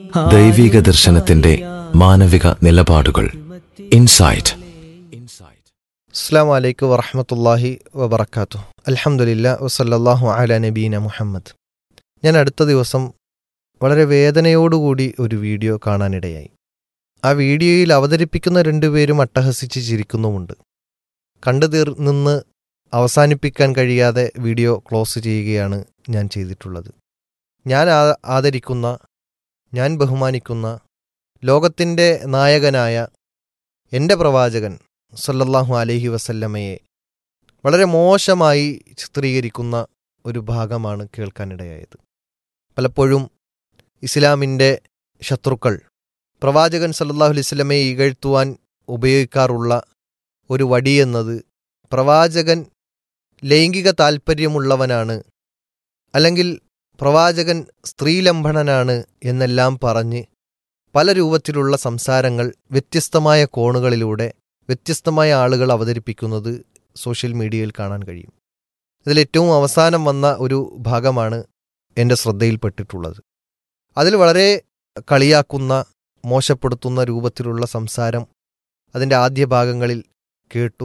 ദൈവിക ദർശനത്തിന്റെ മാനവിക നിലപാടുകൾ ഇൻസൈറ്റ് അസ്സാം വലൈക്കും വറഹമത്തല്ലാഹി വബർക്കാത്തു അലഹമുല്ല വസല്ലാഹു അല നബീന മുഹമ്മദ് ഞാൻ അടുത്ത ദിവസം വളരെ വേദനയോടുകൂടി ഒരു വീഡിയോ കാണാനിടയായി ആ വീഡിയോയിൽ അവതരിപ്പിക്കുന്ന രണ്ടുപേരും അട്ടഹസിച്ച് ചിരിക്കുന്നുമുണ്ട് കണ്ടു തീർ നിന്ന് അവസാനിപ്പിക്കാൻ കഴിയാതെ വീഡിയോ ക്ലോസ് ചെയ്യുകയാണ് ഞാൻ ചെയ്തിട്ടുള്ളത് ഞാൻ ആ- ആദരിക്കുന്ന ഞാൻ ബഹുമാനിക്കുന്ന ലോകത്തിൻ്റെ നായകനായ എൻ്റെ പ്രവാചകൻ സല്ലല്ലാഹു അലൈഹി വസല്ലമയെ വളരെ മോശമായി ചിത്രീകരിക്കുന്ന ഒരു ഭാഗമാണ് കേൾക്കാനിടയായത് പലപ്പോഴും ഇസ്ലാമിൻ്റെ ശത്രുക്കൾ പ്രവാചകൻ സല്ലല്ലാഹു അലൈഹി വസല്ലമയെ ഇകഴ്ത്തുവാൻ ഉപയോഗിക്കാറുള്ള ഒരു വടിയെന്നത് പ്രവാചകൻ ലൈംഗിക താൽപ്പര്യമുള്ളവനാണ് അല്ലെങ്കിൽ പ്രവാചകൻ സ്ത്രീലംഘനനാണ് എന്നെല്ലാം പറഞ്ഞ് പല രൂപത്തിലുള്ള സംസാരങ്ങൾ വ്യത്യസ്തമായ കോണുകളിലൂടെ വ്യത്യസ്തമായ ആളുകൾ അവതരിപ്പിക്കുന്നത് സോഷ്യൽ മീഡിയയിൽ കാണാൻ കഴിയും ഇതിലേറ്റവും അവസാനം വന്ന ഒരു ഭാഗമാണ് എൻ്റെ ശ്രദ്ധയിൽപ്പെട്ടിട്ടുള്ളത് അതിൽ വളരെ കളിയാക്കുന്ന മോശപ്പെടുത്തുന്ന രൂപത്തിലുള്ള സംസാരം അതിൻ്റെ ആദ്യ ഭാഗങ്ങളിൽ കേട്ടു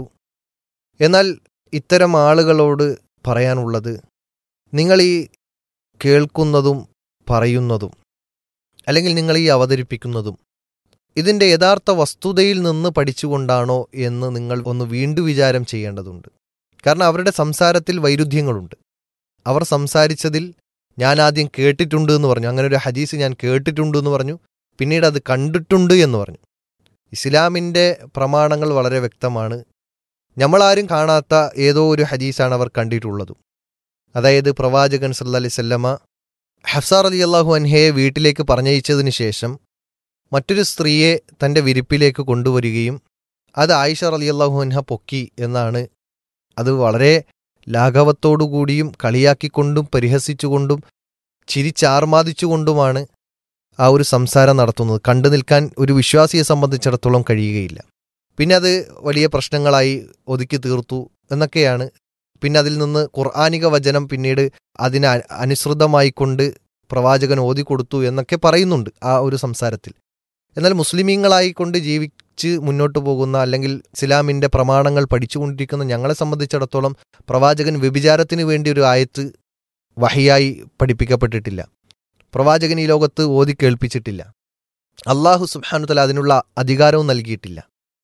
എന്നാൽ ഇത്തരം ആളുകളോട് പറയാനുള്ളത് നിങ്ങൾ ഈ കേൾക്കുന്നതും പറയുന്നതും അല്ലെങ്കിൽ നിങ്ങൾ ഈ അവതരിപ്പിക്കുന്നതും ഇതിൻ്റെ യഥാർത്ഥ വസ്തുതയിൽ നിന്ന് പഠിച്ചുകൊണ്ടാണോ എന്ന് നിങ്ങൾ ഒന്ന് വീണ്ടും വിചാരം ചെയ്യേണ്ടതുണ്ട് കാരണം അവരുടെ സംസാരത്തിൽ വൈരുദ്ധ്യങ്ങളുണ്ട് അവർ സംസാരിച്ചതിൽ ഞാൻ ആദ്യം കേട്ടിട്ടുണ്ട് എന്ന് പറഞ്ഞു അങ്ങനെ ഒരു ഹദീസ് ഞാൻ കേട്ടിട്ടുണ്ട് എന്ന് പറഞ്ഞു പിന്നീട് അത് കണ്ടിട്ടുണ്ട് എന്ന് പറഞ്ഞു ഇസ്ലാമിൻ്റെ പ്രമാണങ്ങൾ വളരെ വ്യക്തമാണ് നമ്മളാരും കാണാത്ത ഏതോ ഒരു ഹദീസാണ് അവർ കണ്ടിട്ടുള്ളതും അതായത് പ്രവാചകൻ സല്ല അലൈഹി സ്വല്ലമ ഹഫ്സാർ അലി അള്ളാഹു അൻഹയെ വീട്ടിലേക്ക് പറഞ്ഞയച്ചതിന് ശേഷം മറ്റൊരു സ്ത്രീയെ തൻ്റെ വിരിപ്പിലേക്ക് കൊണ്ടുവരികയും അത് ആയിഷ അലി അള്ളാഹു അൻഹ പൊക്കി എന്നാണ് അത് വളരെ ലാഘവത്തോടുകൂടിയും കളിയാക്കിക്കൊണ്ടും പരിഹസിച്ചുകൊണ്ടും ചിരിച്ചാർമാദിച്ചുകൊണ്ടുമാണ് ആ ഒരു സംസാരം നടത്തുന്നത് കണ്ടു നിൽക്കാൻ ഒരു വിശ്വാസിയെ സംബന്ധിച്ചിടത്തോളം കഴിയുകയില്ല പിന്നെ അത് വലിയ പ്രശ്നങ്ങളായി ഒതുക്കി തീർത്തു എന്നൊക്കെയാണ് പിന്നെ അതിൽ നിന്ന് ഖുർആാനിക വചനം പിന്നീട് അതിന് അ- അനുസൃതമായിക്കൊണ്ട് പ്രവാചകൻ ഓതിക്കൊടുത്തു എന്നൊക്കെ പറയുന്നുണ്ട് ആ ഒരു സംസാരത്തിൽ എന്നാൽ മുസ്ലിമീങ്ങളായിക്കൊണ്ട് ജീവിച്ച് മുന്നോട്ട് പോകുന്ന അല്ലെങ്കിൽ ഇസ്ലാമിൻ്റെ പ്രമാണങ്ങൾ പഠിച്ചുകൊണ്ടിരിക്കുന്ന ഞങ്ങളെ സംബന്ധിച്ചിടത്തോളം പ്രവാചകൻ വ്യഭിചാരത്തിന് വേണ്ടി ഒരു ആയത്ത് വഹിയായി പഠിപ്പിക്കപ്പെട്ടിട്ടില്ല പ്രവാചകൻ ഈ ലോകത്ത് ഓതി കേൾപ്പിച്ചിട്ടില്ല അള്ളാഹു സുബ്ഹാനുതല അതിനുള്ള അധികാരവും നൽകിയിട്ടില്ല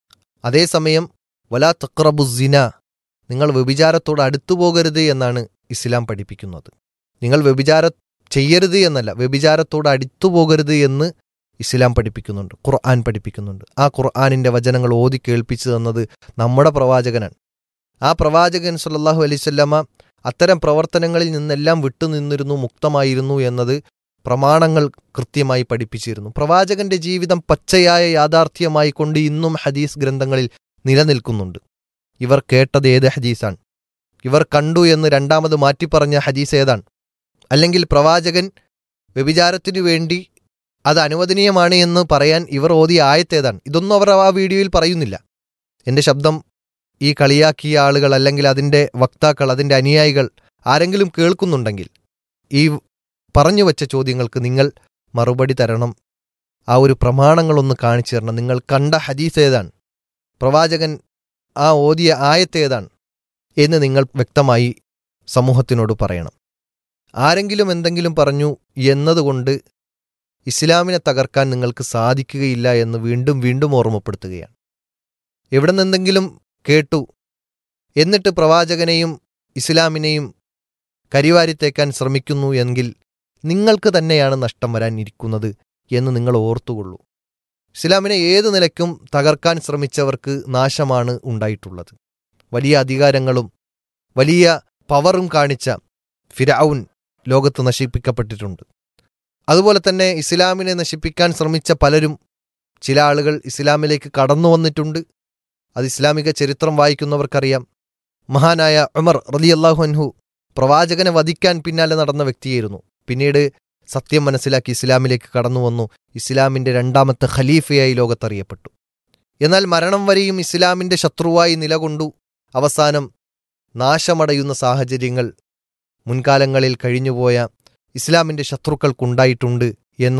അതേസമയം വലാ തക്രബുസിന നിങ്ങൾ വ്യഭിചാരത്തോട് അടുത്തു പോകരുത് എന്നാണ് ഇസ്ലാം പഠിപ്പിക്കുന്നത് നിങ്ങൾ വ്യഭിചാര ചെയ്യരുത് എന്നല്ല വ്യഭിചാരത്തോട് അടുത്തു പോകരുത് എന്ന് ഇസ്ലാം പഠിപ്പിക്കുന്നുണ്ട് ഖുർആൻ പഠിപ്പിക്കുന്നുണ്ട് ആ ഖുർആാനിൻ്റെ വചനങ്ങൾ ഓതി കേൾപ്പിച്ചു തന്നത് നമ്മുടെ പ്രവാചകനാണ് ആ പ്രവാചകൻ സല്ലല്ലാഹു അലൈഹി വസല്ലമ അത്തരം പ്രവർത്തനങ്ങളിൽ നിന്നെല്ലാം വിട്ടുനിന്നിരുന്നു മുക്തമായിരുന്നു എന്നത് പ്രമാണങ്ങൾ കൃത്യമായി പഠിപ്പിച്ചിരുന്നു പ്രവാചകന്റെ ജീവിതം പച്ചയായ യാഥാർത്ഥ്യമായി കൊണ്ട് ഇന്നും ഹദീസ് ഗ്രന്ഥങ്ങളിൽ നിലനിൽക്കുന്നുണ്ട് ഇവർ കേട്ടത് ഏത് ഹദീസാണ് ഇവർ കണ്ടു എന്ന് രണ്ടാമത് മാറ്റിപ്പറഞ്ഞ ഹദീസ് ഏതാണ് അല്ലെങ്കിൽ പ്രവാചകൻ വ്യഭിചാരത്തിനു വേണ്ടി അത് അനുവദനീയമാണ് എന്ന് പറയാൻ ഇവർ ഓതിയ ആയത്തേതാണ് ഇതൊന്നും അവർ ആ വീഡിയോയിൽ പറയുന്നില്ല എൻ്റെ ശബ്ദം ഈ കളിയാക്കിയ ആളുകൾ അല്ലെങ്കിൽ അതിൻ്റെ വക്താക്കൾ അതിൻ്റെ അനുയായികൾ ആരെങ്കിലും കേൾക്കുന്നുണ്ടെങ്കിൽ ഈ പറഞ്ഞു വച്ച ചോദ്യങ്ങൾക്ക് നിങ്ങൾ മറുപടി തരണം ആ ഒരു പ്രമാണങ്ങളൊന്ന് കാണിച്ചു തരണം നിങ്ങൾ കണ്ട ഹദീസ് ഏതാണ് പ്രവാചകൻ ആ ഓതിയ ആയത്തേതാണ് എന്ന് നിങ്ങൾ വ്യക്തമായി സമൂഹത്തിനോട് പറയണം ആരെങ്കിലും എന്തെങ്കിലും പറഞ്ഞു എന്നതുകൊണ്ട് ഇസ്ലാമിനെ തകർക്കാൻ നിങ്ങൾക്ക് സാധിക്കുകയില്ല എന്ന് വീണ്ടും വീണ്ടും ഓർമ്മപ്പെടുത്തുകയാണ് എവിടെ നിന്നെന്തെങ്കിലും കേട്ടു എന്നിട്ട് പ്രവാചകനെയും ഇസ്ലാമിനെയും കരിവാരിത്തേക്കാൻ ശ്രമിക്കുന്നു എങ്കിൽ നിങ്ങൾക്ക് തന്നെയാണ് നഷ്ടം വരാനിരിക്കുന്നത് എന്ന് നിങ്ങൾ ഓർത്തുകൊള്ളൂ ഇസ്ലാമിനെ ഏതു നിലയ്ക്കും തകർക്കാൻ ശ്രമിച്ചവർക്ക് നാശമാണ് ഉണ്ടായിട്ടുള്ളത് വലിയ അധികാരങ്ങളും വലിയ പവറും കാണിച്ച ഫിരൌൻ ലോകത്ത് നശിപ്പിക്കപ്പെട്ടിട്ടുണ്ട് അതുപോലെ തന്നെ ഇസ്ലാമിനെ നശിപ്പിക്കാൻ ശ്രമിച്ച പലരും ചില ആളുകൾ ഇസ്ലാമിലേക്ക് കടന്നു വന്നിട്ടുണ്ട് അത് ഇസ്ലാമിക ചരിത്രം വായിക്കുന്നവർക്കറിയാം മഹാനായ ഉമർ റലിയല്ലാഹു അൻഹു പ്രവാചകനെ വധിക്കാൻ പിന്നാലെ നടന്ന വ്യക്തിയായിരുന്നു പിന്നീട് സത്യം മനസ്സിലാക്കി ഇസ്ലാമിലേക്ക് കടന്നു വന്നു ഇസ്ലാമിന്റെ രണ്ടാമത്തെ ഖലീഫയായി ലോകത്തറിയപ്പെട്ടു എന്നാൽ മരണം വരെയും ഇസ്ലാമിന്റെ ശത്രുവായി നിലകൊണ്ടു അവസാനം നാശമടയുന്ന സാഹചര്യങ്ങൾ മുൻകാലങ്ങളിൽ കഴിഞ്ഞുപോയ ഇസ്ലാമിന്റെ ശത്രുക്കൾക്കുണ്ടായിട്ടുണ്ട് എന്നത്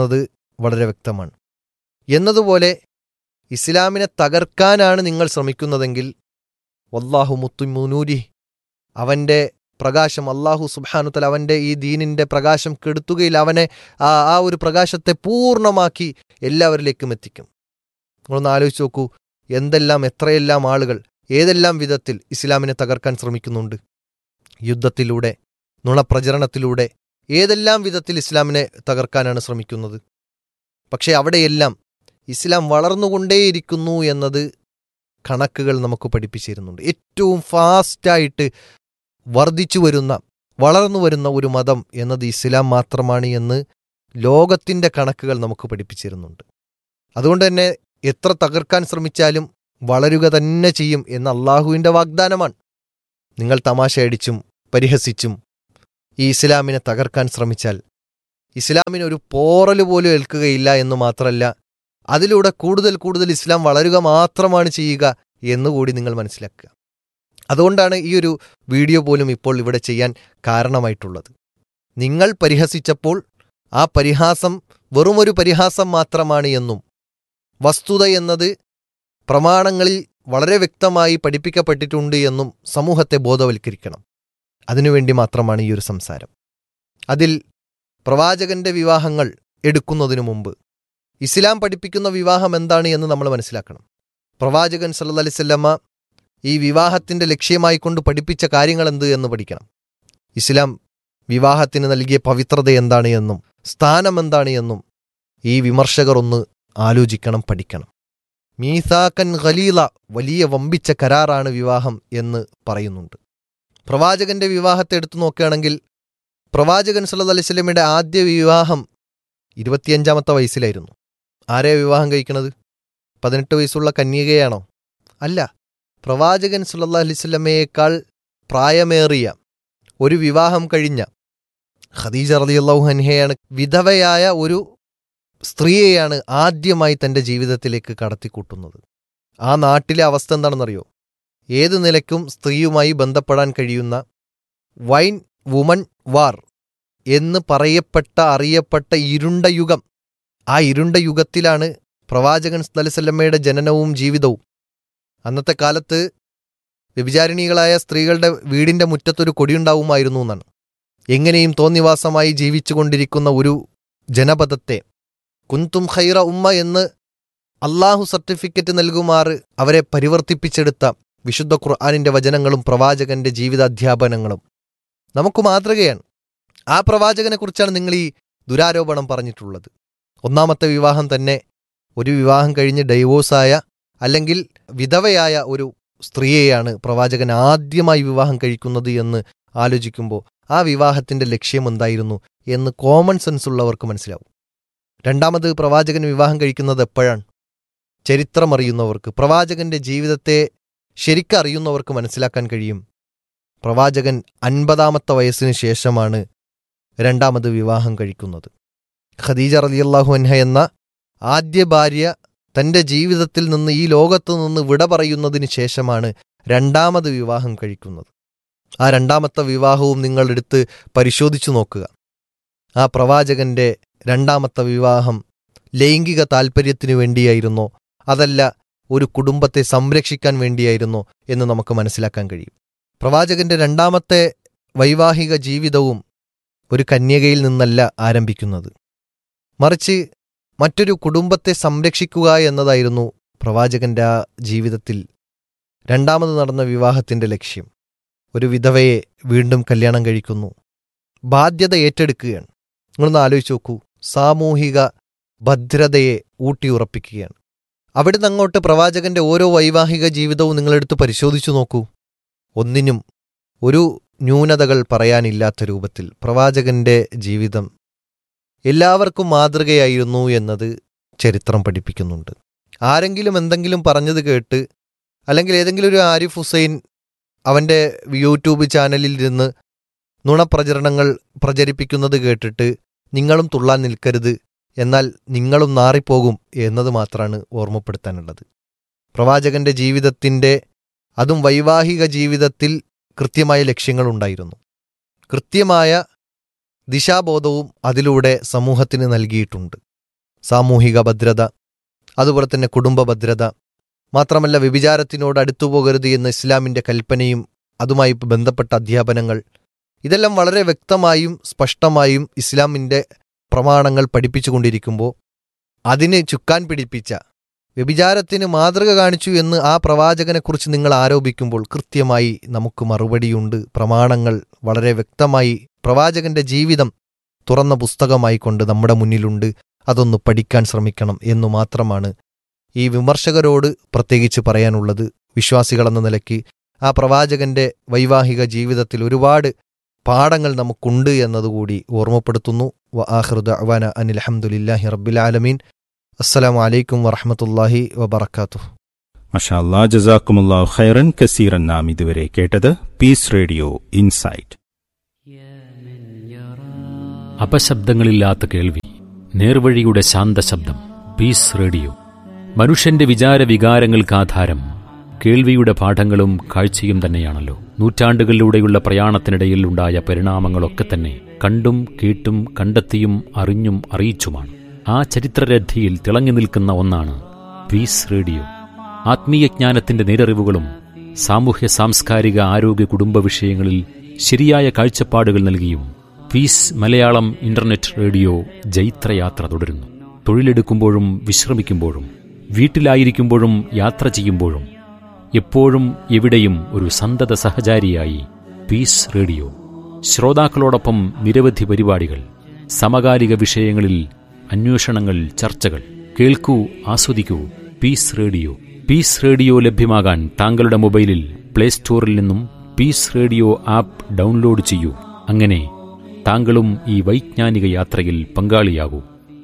വളരെ വ്യക്തമാണ് എന്നതുപോലെ ഇസ്ലാമിനെ തകർക്കാനാണ് നിങ്ങൾ ശ്രമിക്കുന്നതെങ്കിൽ വല്ലാഹു മുത്തുമുനൂരി അവൻ്റെ പ്രകാശം അള്ളാഹു സുബാനുത്തൽ അവൻ്റെ ഈ ദീനിൻ്റെ പ്രകാശം കെടുത്തുകയിൽ അവനെ ആ ആ ഒരു പ്രകാശത്തെ പൂർണ്ണമാക്കി എല്ലാവരിലേക്കും എത്തിക്കും നിങ്ങളൊന്ന് ആലോചിച്ച് നോക്കൂ എന്തെല്ലാം എത്രയെല്ലാം ആളുകൾ ഏതെല്ലാം വിധത്തിൽ ഇസ്ലാമിനെ തകർക്കാൻ ശ്രമിക്കുന്നുണ്ട് യുദ്ധത്തിലൂടെ നുണപ്രചരണത്തിലൂടെ ഏതെല്ലാം വിധത്തിൽ ഇസ്ലാമിനെ തകർക്കാനാണ് ശ്രമിക്കുന്നത് പക്ഷേ അവിടെയെല്ലാം ഇസ്ലാം വളർന്നുകൊണ്ടേയിരിക്കുന്നു എന്നത് കണക്കുകൾ നമുക്ക് പഠിപ്പിച്ചിരുന്നുണ്ട് ഏറ്റവും ഫാസ്റ്റായിട്ട് വർദ്ധിച്ചു വരുന്ന വളർന്നു വരുന്ന ഒരു മതം എന്നത് ഇസ്ലാം മാത്രമാണ് എന്ന് ലോകത്തിൻ്റെ കണക്കുകൾ നമുക്ക് പഠിപ്പിച്ചിരുന്നുണ്ട് അതുകൊണ്ട് തന്നെ എത്ര തകർക്കാൻ ശ്രമിച്ചാലും വളരുക തന്നെ ചെയ്യും എന്ന അള്ളാഹുവിൻ്റെ വാഗ്ദാനമാണ് നിങ്ങൾ തമാശ അടിച്ചും പരിഹസിച്ചും ഈ ഇസ്ലാമിനെ തകർക്കാൻ ശ്രമിച്ചാൽ ഇസ്ലാമിന് ഒരു പോറൽ പോലും ഏൽക്കുകയില്ല എന്ന് മാത്രമല്ല അതിലൂടെ കൂടുതൽ കൂടുതൽ ഇസ്ലാം വളരുക മാത്രമാണ് ചെയ്യുക എന്നുകൂടി നിങ്ങൾ മനസ്സിലാക്കുക അതുകൊണ്ടാണ് ഈ ഒരു വീഡിയോ പോലും ഇപ്പോൾ ഇവിടെ ചെയ്യാൻ കാരണമായിട്ടുള്ളത് നിങ്ങൾ പരിഹസിച്ചപ്പോൾ ആ പരിഹാസം വെറുമൊരു പരിഹാസം മാത്രമാണ് എന്നും വസ്തുത എന്നത് പ്രമാണങ്ങളിൽ വളരെ വ്യക്തമായി പഠിപ്പിക്കപ്പെട്ടിട്ടുണ്ട് എന്നും സമൂഹത്തെ ബോധവൽക്കരിക്കണം അതിനുവേണ്ടി മാത്രമാണ് ഈ ഒരു സംസാരം അതിൽ പ്രവാചകന്റെ വിവാഹങ്ങൾ എടുക്കുന്നതിനു മുമ്പ് ഇസ്ലാം പഠിപ്പിക്കുന്ന വിവാഹം എന്താണ് എന്ന് നമ്മൾ മനസ്സിലാക്കണം പ്രവാചകൻ സല്ല അലിസ്വല്ലമ്മ ഈ വിവാഹത്തിന്റെ ലക്ഷ്യമായി കൊണ്ട് പഠിപ്പിച്ച കാര്യങ്ങൾ എന്ത് എന്ന് പഠിക്കണം ഇസ്ലാം വിവാഹത്തിന് നൽകിയ പവിത്രത എന്താണ് എന്നും സ്ഥാനം എന്താണ് എന്നും ഈ വിമർശകർ ഒന്ന് ആലോചിക്കണം പഠിക്കണം മീസാക്കൻ ഖലീല വലിയ വമ്പിച്ച കരാറാണ് വിവാഹം എന്ന് പറയുന്നുണ്ട് പ്രവാചകന്റെ വിവാഹത്തെ എടുത്തു നോക്കുകയാണെങ്കിൽ പ്രവാചകൻ സല്ലല്ലാഹു അലൈഹി വസല്ലമയുടെ ആദ്യ വിവാഹം ഇരുപത്തിയഞ്ചാമത്തെ വയസ്സിലായിരുന്നു ആരെയാ വിവാഹം കഴിക്കണത് പതിനെട്ട് വയസ്സുള്ള കന്യകയാണോ അല്ല പ്രവാചകൻ സല്ലല്ലാഹു അലൈഹി വസല്ലമയേക്കാൾ പ്രായമേറിയ ഒരു വിവാഹം കഴിഞ്ഞ ഖദീജ റളിയല്ലാഹു അൻഹയാണ് വിധവയായ ഒരു സ്ത്രീയെയാണ് ആദ്യമായി തൻ്റെ ജീവിതത്തിലേക്ക് കടത്തിക്കൂട്ടുന്നത് ആ നാട്ടിലെ അവസ്ഥ എന്താണെന്നറിയോ ഏത് നിലയ്ക്കും സ്ത്രീയുമായി ബന്ധപ്പെടാൻ കഴിയുന്ന വൈൻ വുമൺ വാർ എന്ന് പറയപ്പെട്ട അറിയപ്പെട്ട ഇരുണ്ട യുഗം ആ ഇരുണ്ട യുഗത്തിലാണ് പ്രവാചകൻ സ്ഥലസല്ലമ്മയുടെ ജനനവും ജീവിതവും അന്നത്തെ കാലത്ത് വ്യഭിചാരിണികളായ സ്ത്രീകളുടെ വീടിന്റെ മുറ്റത്തൊരു കൊടിയുണ്ടാവുമായിരുന്നു എന്നാണ് എങ്ങനെയും തോന്നിവാസമായി ജീവിച്ചുകൊണ്ടിരിക്കുന്ന ഒരു ജനപദത്തെ കുന്തും ഖൈറ ഉമ്മ എന്ന് അള്ളാഹു സർട്ടിഫിക്കറ്റ് നൽകുമാറ് അവരെ പരിവർത്തിപ്പിച്ചെടുത്ത വിശുദ്ധ ഖുർആാനിന്റെ വചനങ്ങളും പ്രവാചകന്റെ ജീവിതാധ്യാപനങ്ങളും നമുക്ക് മാതൃകയാണ് ആ പ്രവാചകനെക്കുറിച്ചാണ് നിങ്ങൾ ഈ ദുരാരോപണം പറഞ്ഞിട്ടുള്ളത് ഒന്നാമത്തെ വിവാഹം തന്നെ ഒരു വിവാഹം കഴിഞ്ഞ് ഡൈവോഴ്സായ അല്ലെങ്കിൽ വിധവയായ ഒരു സ്ത്രീയെയാണ് പ്രവാചകൻ ആദ്യമായി വിവാഹം കഴിക്കുന്നത് എന്ന് ആലോചിക്കുമ്പോൾ ആ വിവാഹത്തിന്റെ ലക്ഷ്യം എന്തായിരുന്നു എന്ന് കോമൺ സെൻസ് ഉള്ളവർക്ക് മനസ്സിലാവും രണ്ടാമത് പ്രവാചകൻ വിവാഹം കഴിക്കുന്നത് എപ്പോഴാണ് ചരിത്രമറിയുന്നവർക്ക് പ്രവാചകന്റെ ജീവിതത്തെ ശരിക്കറിയുന്നവർക്ക് മനസ്സിലാക്കാൻ കഴിയും പ്രവാചകൻ അൻപതാമത്തെ വയസ്സിന് ശേഷമാണ് രണ്ടാമത് വിവാഹം കഴിക്കുന്നത് ഖദീജ റലിയല്ലാഹു അൻഹ എന്ന ആദ്യ ഭാര്യ തന്റെ ജീവിതത്തിൽ നിന്ന് ഈ ലോകത്തു നിന്ന് വിട പറയുന്നതിന് ശേഷമാണ് രണ്ടാമത് വിവാഹം കഴിക്കുന്നത് ആ രണ്ടാമത്തെ വിവാഹവും നിങ്ങൾ എടുത്ത് പരിശോധിച്ചു നോക്കുക ആ പ്രവാചകന്റെ രണ്ടാമത്തെ വിവാഹം ലൈംഗിക താൽപ്പര്യത്തിനു വേണ്ടിയായിരുന്നോ അതല്ല ഒരു കുടുംബത്തെ സംരക്ഷിക്കാൻ വേണ്ടിയായിരുന്നോ എന്ന് നമുക്ക് മനസ്സിലാക്കാൻ കഴിയും പ്രവാചകന്റെ രണ്ടാമത്തെ വൈവാഹിക ജീവിതവും ഒരു കന്യകയിൽ നിന്നല്ല ആരംഭിക്കുന്നത് മറിച്ച് മറ്റൊരു കുടുംബത്തെ സംരക്ഷിക്കുക എന്നതായിരുന്നു പ്രവാചകന്റെ ആ ജീവിതത്തിൽ രണ്ടാമത് നടന്ന വിവാഹത്തിന്റെ ലക്ഷ്യം ഒരു വിധവയെ വീണ്ടും കല്യാണം കഴിക്കുന്നു ബാധ്യത ഏറ്റെടുക്കുകയാണ് നിങ്ങളൊന്ന് ആലോചിച്ച് നോക്കൂ സാമൂഹിക ഭദ്രതയെ ഊട്ടിയുറപ്പിക്കുകയാണ് അവിടുന്ന് അങ്ങോട്ട് പ്രവാചകന്റെ ഓരോ വൈവാഹിക ജീവിതവും നിങ്ങളെടുത്ത് പരിശോധിച്ചു നോക്കൂ ഒന്നിനും ഒരു ന്യൂനതകൾ പറയാനില്ലാത്ത രൂപത്തിൽ പ്രവാചകന്റെ ജീവിതം എല്ലാവർക്കും മാതൃകയായിരുന്നു എന്നത് ചരിത്രം പഠിപ്പിക്കുന്നുണ്ട് ആരെങ്കിലും എന്തെങ്കിലും പറഞ്ഞത് കേട്ട് അല്ലെങ്കിൽ ഏതെങ്കിലും ഒരു ആരിഫ് ഹുസൈൻ അവൻ്റെ യൂട്യൂബ് ചാനലിൽ ഇരുന്ന് നുണപ്രചരണങ്ങൾ പ്രചരിപ്പിക്കുന്നത് കേട്ടിട്ട് നിങ്ങളും തുള്ളാൻ നിൽക്കരുത് എന്നാൽ നിങ്ങളും നാറിപ്പോകും എന്നത് മാത്രമാണ് ഓർമ്മപ്പെടുത്താനുള്ളത് പ്രവാചകന്റെ ജീവിതത്തിൻ്റെ അതും വൈവാഹിക ജീവിതത്തിൽ കൃത്യമായ ലക്ഷ്യങ്ങളുണ്ടായിരുന്നു കൃത്യമായ ദിശാബോധവും അതിലൂടെ സമൂഹത്തിന് നൽകിയിട്ടുണ്ട് സാമൂഹിക ഭദ്രത അതുപോലെ തന്നെ കുടുംബ ഭദ്രത മാത്രമല്ല വ്യഭിചാരത്തിനോട് അടുത്തു പോകരുത് എന്ന ഇസ്ലാമിൻ്റെ കൽപ്പനയും അതുമായി ബന്ധപ്പെട്ട അധ്യാപനങ്ങൾ ഇതെല്ലാം വളരെ വ്യക്തമായും സ്പഷ്ടമായും ഇസ്ലാമിൻ്റെ പ്രമാണങ്ങൾ പഠിപ്പിച്ചുകൊണ്ടിരിക്കുമ്പോൾ അതിന് ചുക്കാൻ പിടിപ്പിച്ച വ്യഭിചാരത്തിന് മാതൃക കാണിച്ചു എന്ന് ആ പ്രവാചകനെക്കുറിച്ച് നിങ്ങൾ ആരോപിക്കുമ്പോൾ കൃത്യമായി നമുക്ക് മറുപടിയുണ്ട് പ്രമാണങ്ങൾ വളരെ വ്യക്തമായി പ്രവാചകന്റെ ജീവിതം തുറന്ന പുസ്തകമായി കൊണ്ട് നമ്മുടെ മുന്നിലുണ്ട് അതൊന്ന് പഠിക്കാൻ ശ്രമിക്കണം എന്നു മാത്രമാണ് ഈ വിമർശകരോട് പ്രത്യേകിച്ച് പറയാനുള്ളത് വിശ്വാസികളെന്ന നിലയ്ക്ക് ആ പ്രവാചകന്റെ വൈവാഹിക ജീവിതത്തിൽ ഒരുപാട് പാഠങ്ങൾ നമുക്കുണ്ട് എന്നതുകൂടി ഓർമ്മപ്പെടുത്തുന്നു വ ആഹൃദ അവാന അനിൽ അഹമ്മദില്ലാഹി റബ്ബിലാലമീൻ അസ്സലാമു അലൈക്കും വറഹമത്തല്ലാഹി വബർക്കാത്തു മഷാല്ലാ ജസാക്കുമുല്ലാ ഖൈറൻ കസീറൻ നാം ഇതുവരെ കേട്ടത് പീസ് റേഡിയോ ഇൻസൈറ്റ് അപശബ്ദങ്ങളില്ലാത്ത കേൾവി നേർവഴിയുടെ ശാന്തശബ്ദം പീസ് റേഡിയോ മനുഷ്യന്റെ വിചാര വികാരങ്ങൾക്ക് ആധാരം കേൾവിയുടെ പാഠങ്ങളും കാഴ്ചയും തന്നെയാണല്ലോ നൂറ്റാണ്ടുകളിലൂടെയുള്ള പ്രയാണത്തിനിടയിൽ ഉണ്ടായ പരിണാമങ്ങളൊക്കെ തന്നെ കണ്ടും കേട്ടും കണ്ടെത്തിയും അറിഞ്ഞും അറിയിച്ചുമാണ് ആ ചരിത്രരഥിയിൽ തിളങ്ങി നിൽക്കുന്ന ഒന്നാണ് പീസ് റേഡിയോ ആത്മീയജ്ഞാനത്തിന്റെ നേരറിവുകളും സാമൂഹ്യ സാംസ്കാരിക ആരോഗ്യ കുടുംബ വിഷയങ്ങളിൽ ശരിയായ കാഴ്ചപ്പാടുകൾ നൽകിയും പീസ് മലയാളം ഇന്റർനെറ്റ് റേഡിയോ ജൈത്രയാത്ര തുടരുന്നു തൊഴിലെടുക്കുമ്പോഴും വിശ്രമിക്കുമ്പോഴും വീട്ടിലായിരിക്കുമ്പോഴും യാത്ര ചെയ്യുമ്പോഴും എപ്പോഴും എവിടെയും ഒരു സന്തത സഹചാരിയായി പീസ് റേഡിയോ ശ്രോതാക്കളോടൊപ്പം നിരവധി പരിപാടികൾ സമകാലിക വിഷയങ്ങളിൽ അന്വേഷണങ്ങൾ ചർച്ചകൾ കേൾക്കൂ ആസ്വദിക്കൂ പീസ് റേഡിയോ പീസ് റേഡിയോ ലഭ്യമാകാൻ താങ്കളുടെ മൊബൈലിൽ പ്ലേ സ്റ്റോറിൽ നിന്നും പീസ് റേഡിയോ ആപ്പ് ഡൗൺലോഡ് ചെയ്യൂ അങ്ങനെ താങ്കളും ഈ വൈജ്ഞാനിക യാത്രയിൽ പങ്കാളിയാകൂ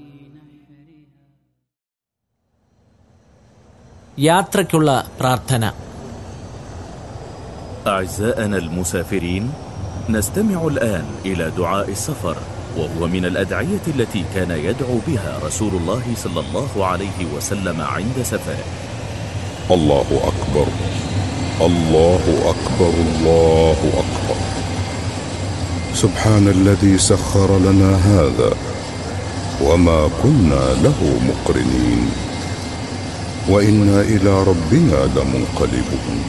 യാത്രയ്ക്കുള്ള പ്രാർത്ഥന أعزائنا المسافرين نستمع الآن إلى دعاء السفر وهو من الأدعية التي كان يدعو بها رسول الله صلى الله عليه وسلم عند سفره الله أكبر الله أكبر الله أكبر سبحان الذي سخر لنا هذا وما كنا له مقرنين وإنا إلى ربنا لمنقلبون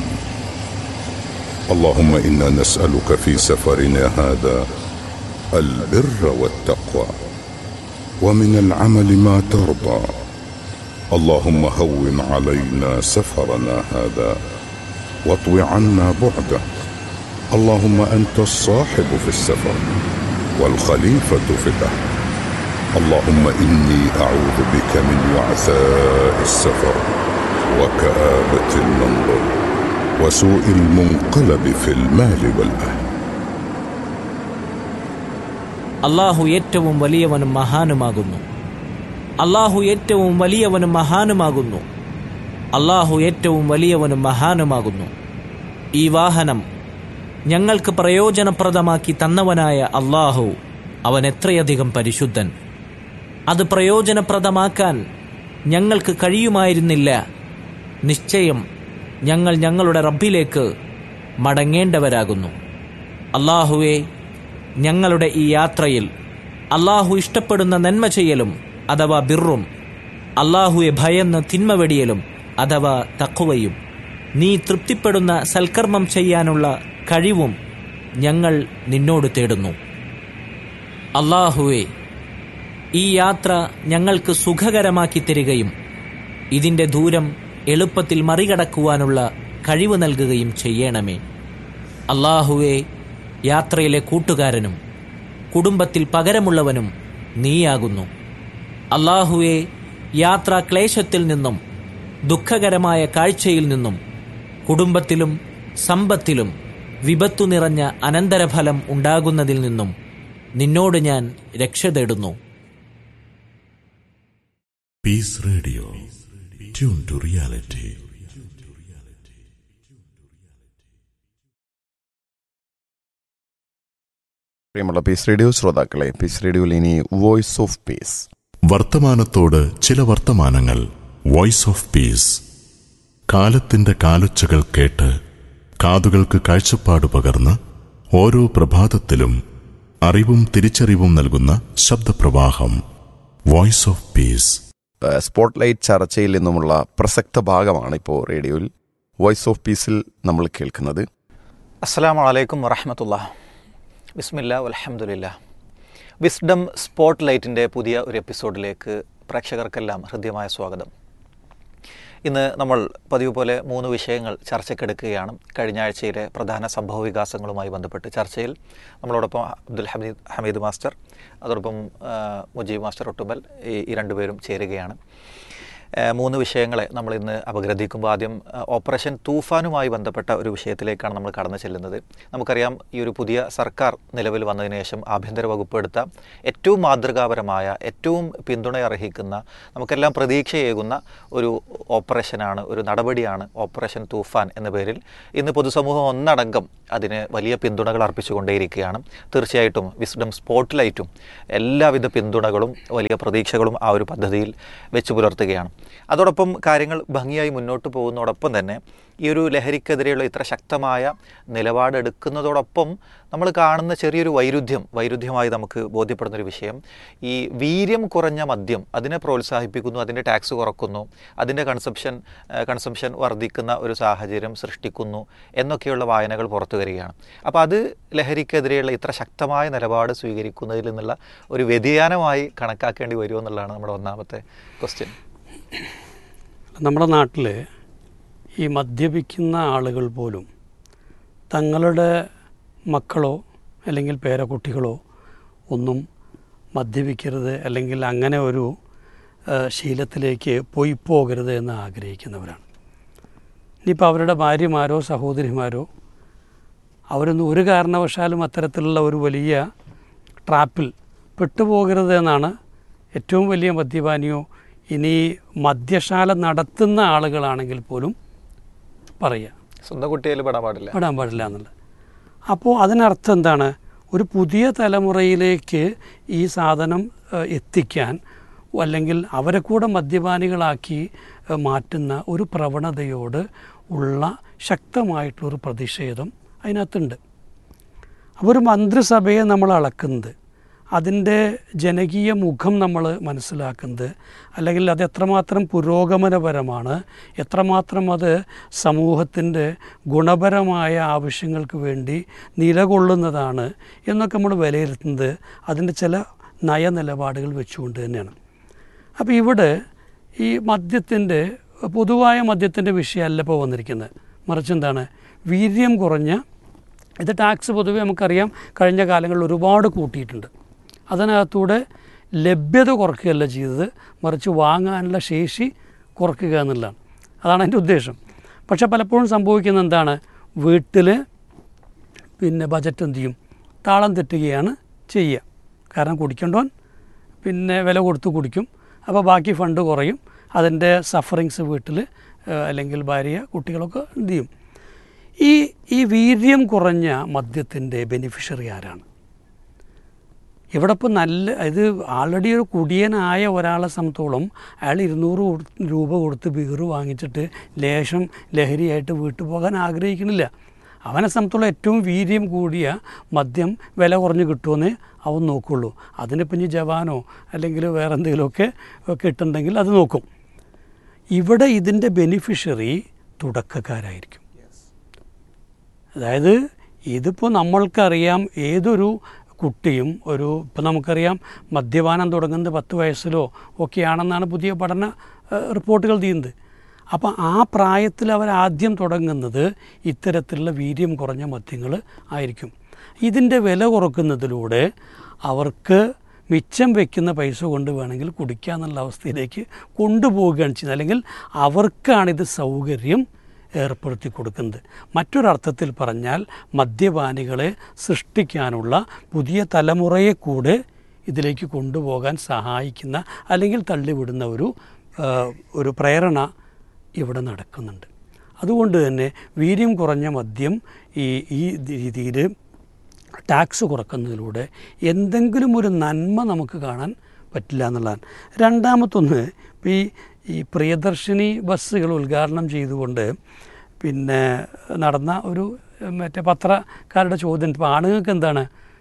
اللهم إنا نسألك في سفرنا هذا البر والتقوى ومن العمل ما ترضى اللهم هون علينا سفرنا هذا واطو عنا بعده اللهم انت الصاحب في السفر والخليفه في الاهل اللهم اني اعوذ بك من وعثاء السفر وكابه المنظر وسوء المنقلب في المال والاهل അള്ളാഹു ഏറ്റവും വലിയവനും മഹാനുമാകുന്നു അള്ളാഹു ഏറ്റവും വലിയവനും മഹാനുമാകുന്നു അള്ളാഹു ഏറ്റവും വലിയവനും മഹാനുമാകുന്നു ഈ വാഹനം ഞങ്ങൾക്ക് പ്രയോജനപ്രദമാക്കി തന്നവനായ അള്ളാഹു അവൻ എത്രയധികം പരിശുദ്ധൻ അത് പ്രയോജനപ്രദമാക്കാൻ ഞങ്ങൾക്ക് കഴിയുമായിരുന്നില്ല നിശ്ചയം ഞങ്ങൾ ഞങ്ങളുടെ റബ്ബിലേക്ക് മടങ്ങേണ്ടവരാകുന്നു അള്ളാഹുവെ ഞങ്ങളുടെ ഈ യാത്രയിൽ അള്ളാഹു ഇഷ്ടപ്പെടുന്ന നന്മ ചെയ്യലും അഥവാ ബിറും അള്ളാഹുവെ ഭയന്ന് തിന്മ വെടിയലും അഥവാ തക്കുവയും നീ തൃപ്തിപ്പെടുന്ന സൽക്കർമ്മം ചെയ്യാനുള്ള കഴിവും ഞങ്ങൾ നിന്നോട് തേടുന്നു അള്ളാഹുവെ ഈ യാത്ര ഞങ്ങൾക്ക് സുഖകരമാക്കി തരികയും ഇതിൻ്റെ ദൂരം എളുപ്പത്തിൽ മറികടക്കുവാനുള്ള കഴിവ് നൽകുകയും ചെയ്യണമേ അള്ളാഹുവെ യാത്രയിലെ കൂട്ടുകാരനും കുടുംബത്തിൽ പകരമുള്ളവനും നീയാകുന്നു അള്ളാഹുവെ യാത്രാ ക്ലേശത്തിൽ നിന്നും ദുഃഖകരമായ കാഴ്ചയിൽ നിന്നും കുടുംബത്തിലും സമ്പത്തിലും വിപത്തു നിറഞ്ഞ അനന്തരഫലം ഉണ്ടാകുന്നതിൽ നിന്നും നിന്നോട് ഞാൻ രക്ഷ തേടുന്നു Peace Radio. Tune to reality. പ്രിയമുള്ള പീസ് റേഡിയോ ശ്രോതാക്കളെ പീസ് റേഡിയോയിൽ ഇനി വോയിസ് ഓഫ് പീസ് വർത്തമാനത്തോട് ചില വർത്തമാനങ്ങൾ വോയിസ് ഓഫ് പീസ് കാലത്തിന്റെ കാലൊച്ചകൾ കേട്ട് കാതുകൾക്ക് കാഴ്ചപ്പാട് പകർന്ന് ഓരോ പ്രഭാതത്തിലും അറിവും തിരിച്ചറിവും നൽകുന്ന ശബ്ദപ്രവാഹം വോയിസ് ഓഫ് പീസ് സ്പോട്ട്ലൈറ്റ് ചർച്ചയിൽ നിന്നുമുള്ള പ്രസക്ത ഭാഗമാണ് ഇപ്പോൾ റേഡിയോയിൽ വോയിസ് ഓഫ് പീസിൽ നമ്മൾ കേൾക്കുന്നത് അസ്സാം വലൈക്കും വറഹമത്തുള്ള ബിസ്മില്ല അലഹമുല്ല വിസ്ഡം സ്പോട്ട് ലൈറ്റിൻ്റെ പുതിയ ഒരു എപ്പിസോഡിലേക്ക് പ്രേക്ഷകർക്കെല്ലാം ഹൃദ്യമായ സ്വാഗതം ഇന്ന് നമ്മൾ പതിവ് പോലെ മൂന്ന് വിഷയങ്ങൾ ചർച്ചയ്ക്കെടുക്കുകയാണ് കഴിഞ്ഞ ആഴ്ചയിലെ പ്രധാന സംഭവ വികാസങ്ങളുമായി ബന്ധപ്പെട്ട് ചർച്ചയിൽ നമ്മളോടൊപ്പം അബ്ദുൽ ഹമീദ് ഹമീദ് മാസ്റ്റർ അതോടൊപ്പം ആ, മുജീബ് മാസ്റ്റർ ഒട്ടുമൽ ഈ ഈ രണ്ടുപേരും ചേരുകയാണ് ആ, മൂന്ന് വിഷയങ്ങളെ നമ്മൾ ഇന്ന് അപഗ്രഥിക്കുമ്പോൾ ആദ്യം ആ, ഓപ്പറേഷൻ തൂഫാനുമായി ബന്ധപ്പെട്ട ഒരു വിഷയത്തിലേക്കാണ് നമ്മൾ കടന്നു ചെല്ലുന്നത് നമുക്കറിയാം ഈ ഒരു പുതിയ സർക്കാർ നിലവിൽ വന്നതിന് ശേഷം ആഭ്യന്തര വകുപ്പ് എടുത്ത ഏറ്റവും മാതൃകാപരമായ ഏറ്റവും പിന്തുണ അർഹിക്കുന്ന നമുക്കെല്ലാം പ്രതീക്ഷയേകുന്ന ഒരു ഓപ്പറേഷനാണ് ഒരു നടപടിയാണ് ഓപ്പറേഷൻ തൂഫാൻ എന്ന പേരിൽ ഇന്ന് പൊതുസമൂഹം ഒന്നടങ്കം അതിന് വലിയ പിന്തുണകൾ അർപ്പിച്ചുകൊണ്ടേയിരിക്കുകയാണ് തീർച്ചയായിട്ടും വിസ്ഡം സ്പോട്ട് ലൈറ്റും എല്ലാവിധ പിന്തുണകളും വലിയ പ്രതീക്ഷകളും ആ ഒരു പദ്ധതിയിൽ വെച്ച് പുലർത്തുകയാണ് അതോടൊപ്പം കാര്യങ്ങൾ ഭംഗിയായി മുന്നോട്ട് പോകുന്നതോടൊപ്പം തന്നെ ഈ ഒരു ലഹരിക്കെതിരെയുള്ള ഇത്ര ശക്തമായ നിലപാടെടുക്കുന്നതോടൊപ്പം നമ്മൾ കാണുന്ന ചെറിയൊരു വൈരുദ്ധ്യം വൈരുദ്ധ്യമായി നമുക്ക് ബോധ്യപ്പെടുന്നൊരു വിഷയം ഈ വീര്യം കുറഞ്ഞ മദ്യം അതിനെ പ്രോത്സാഹിപ്പിക്കുന്നു അതിൻ്റെ ടാക്സ് കുറക്കുന്നു അതിൻ്റെ കൺസംഷൻ കൺസംഷൻ വർദ്ധിക്കുന്ന ഒരു സാഹചര്യം സൃഷ്ടിക്കുന്നു എന്നൊക്കെയുള്ള വായനകൾ പുറത്തു വരികയാണ് അപ്പോൾ അത് ലഹരിക്കെതിരെയുള്ള ഇത്ര ശക്തമായ നിലപാട് സ്വീകരിക്കുന്നതിൽ നിന്നുള്ള ഒരു വ്യതിയാനമായി കണക്കാക്കേണ്ടി വരുമോ എന്നുള്ളതാണ് നമ്മുടെ ഒന്നാമത്തെ ക്വസ്റ്റ്യൻ നമ്മുടെ നാട്ടിൽ ഈ മദ്യപിക്കുന്ന ആളുകൾ പോലും തങ്ങളുടെ മക്കളോ അല്ലെങ്കിൽ പേരക്കുട്ടികളോ ഒന്നും മദ്യപിക്കരുത് അല്ലെങ്കിൽ അങ്ങനെ ഒരു ആ, ശീലത്തിലേക്ക് പോയി പോകരുത് എന്ന് ആഗ്രഹിക്കുന്നവരാണ് ഇനിയിപ്പോൾ അവരുടെ ഭാര്യമാരോ സഹോദരിമാരോ അവരൊന്നും ഒരു കാരണവശാലും അത്തരത്തിലുള്ള ഒരു വലിയ ട്രാപ്പിൽ പെട്ടുപോകരുത് എന്നാണ് ഏറ്റവും വലിയ മദ്യപാനിയോ ഇനി മദ്യശാല നടത്തുന്ന ആളുകളാണെങ്കിൽ പോലും പറയുക സ്വന്തം കുട്ടിയിൽ പെടാൻ പാടില്ല പെടാൻ പാടില്ല എന്നുള്ളത് അപ്പോൾ അതിനർത്ഥം എന്താണ് ഒരു പുതിയ തലമുറയിലേക്ക് ഈ സാധനം ഏഹ്, എത്തിക്കാൻ അല്ലെങ്കിൽ അവരെ കൂടെ മദ്യപാനികളാക്കി ഏഹ്, മാറ്റുന്ന ഒരു പ്രവണതയോട് ഉള്ള ശക്തമായിട്ടുള്ളൊരു പ്രതിഷേധം അതിനകത്തുണ്ട് അപ്പോൾ ഒരു മന്ത്രിസഭയെ നമ്മൾ അളക്കുന്നത് അതിൻ്റെ ജനകീയ മുഖം നമ്മൾ മനസ്സിലാക്കുന്നത് അല്ലെങ്കിൽ അത് എത്രമാത്രം പുരോഗമനപരമാണ് എത്രമാത്രം അത് സമൂഹത്തിൻ്റെ ഗുണപരമായ ആവശ്യങ്ങൾക്ക് വേണ്ടി നിലകൊള്ളുന്നതാണ് എന്നൊക്കെ നമ്മൾ വിലയിരുത്തുന്നത് അതിൻ്റെ ചില നയനിലപാടുകൾ വെച്ചുകൊണ്ട് തന്നെയാണ് അപ്പോൾ ഇവിടെ ഈ മദ്യത്തിൻ്റെ പൊതുവായ മദ്യത്തിൻ്റെ വിഷയമല്ല ഇപ്പോൾ വന്നിരിക്കുന്നത് മറിച്ച് എന്താണ് വീര്യം കുറഞ്ഞ ഇത് ടാക്സ് പൊതുവെ നമുക്കറിയാം കഴിഞ്ഞ കാലങ്ങളിൽ ഒരുപാട് കൂട്ടിയിട്ടുണ്ട് അതിനകത്തൂടെ ലഭ്യത കുറയ്ക്കുകയല്ല ചെയ്തത് മറിച്ച് വാങ്ങാനുള്ള ശേഷി കുറയ്ക്കുക എന്നുള്ളതാണ് അതാണ് അതിൻ്റെ ഉദ്ദേശം പക്ഷേ പലപ്പോഴും സംഭവിക്കുന്നത് എന്താണ് വീട്ടിൽ പിന്നെ ബജറ്റ് എന്ത് ചെയ്യും താളം തെറ്റുകയാണ് ചെയ്യുക കാരണം കുടിക്കേണ്ടവൻ പിന്നെ വില കൊടുത്ത് കുടിക്കും അപ്പോൾ ബാക്കി ഫണ്ട് കുറയും അതിൻ്റെ സഫറിങ്സ് വീട്ടിൽ ഏഹ്, അല്ലെങ്കിൽ ഭാര്യ കുട്ടികളൊക്കെ എന്ത് ചെയ്യും ഈ ഈ വീര്യം കുറഞ്ഞ മദ്യത്തിൻ്റെ ബെനിഫിഷ്യറി ആരാണ് ഇവിടെ ഇപ്പോൾ നല്ല ഇത് ആൾറെഡി ഒരു കുടിയനായ ഒരാളെ സംബന്ധിച്ചോളം അയാൾ ഇരുന്നൂറ് കൊടു- രൂപ കൊടുത്ത് ബീറ് വാങ്ങിച്ചിട്ട് ലേശം ലഹരിയായിട്ട് വീട്ടിൽ പോകാൻ ആഗ്രഹിക്കണില്ല അവനെ സംബന്ധിച്ചോളം ഏറ്റവും വീര്യം കൂടിയ മദ്യം വില കുറഞ്ഞ് കിട്ടുമെന്ന് അവൻ നോക്കുള്ളൂ അതിനിപ്പം ഇനി ജവാനോ അല്ലെങ്കിൽ വേറെ എന്തെങ്കിലുമൊക്കെ കിട്ടുന്നുണ്ടെങ്കിൽ അത് നോക്കും ഇവിടെ ഇതിൻ്റെ ബെനിഫിഷ്യറി തുടക്കക്കാരായിരിക്കും അതായത് ഇതിപ്പോൾ നമ്മൾക്കറിയാം ഏതൊരു കുട്ടിയും ഒരു ഇപ്പം നമുക്കറിയാം മദ്യപാനം തുടങ്ങുന്നത് പത്ത് വയസ്സിലോ ഒക്കെയാണെന്നാണ് പുതിയ പഠന ഏഹ്, റിപ്പോർട്ടുകൾ ചെയ്യുന്നത് അപ്പോൾ ആ പ്രായത്തിൽ അവർ ആദ്യം തുടങ്ങുന്നത് ഇത്തരത്തിലുള്ള വീര്യം കുറഞ്ഞ മദ്യങ്ങൾ ആയിരിക്കും ഇതിൻ്റെ വില കുറക്കുന്നതിലൂടെ അവർക്ക് മിച്ചം വെക്കുന്ന പൈസ കൊണ്ട് വേണമെങ്കിൽ കുടിക്കാന്നുള്ള അവസ്ഥയിലേക്ക് കൊണ്ടുപോവുകയാണ് ചെയ്യുന്നത് അല്ലെങ്കിൽ അവർക്കാണിത് സൗകര്യം ഏർപ്പെടുത്തി കൊടുക്കുന്നത് മറ്റൊരർത്ഥത്തിൽ പറഞ്ഞാൽ മദ്യപാനികളെ സൃഷ്ടിക്കാനുള്ള പുതിയ തലമുറയെ കൂടെ ഇതിലേക്ക് കൊണ്ടുപോകാൻ സഹായിക്കുന്ന അല്ലെങ്കിൽ തള്ളിവിടുന്ന ഒരു ആ, ഒരു പ്രേരണ ഇവിടെ നടക്കുന്നുണ്ട് അതുകൊണ്ട് തന്നെ വീര്യം കുറഞ്ഞ മദ്യം ഈ ഈ രീതിയിൽ ടാക്സ് കുറക്കുന്നതിലൂടെ എന്തെങ്കിലും ഒരു നന്മ നമുക്ക് കാണാൻ പറ്റില്ല എന്നുള്ളതാണ് രണ്ടാമത്തൊന്ന് ഇപ്പോൾ ഈ ഈ പ്രിയദർശിനി ബസ്സുകൾ ഉദ്ഘാടനം ചെയ്തുകൊണ്ട് പിന്നെ നടന്ന ഒരു മറ്റേ പത്രക്കാരുടെ ചോദ്യം ഇപ്പോൾ ആണുങ്ങൾക്ക് എന്താണ്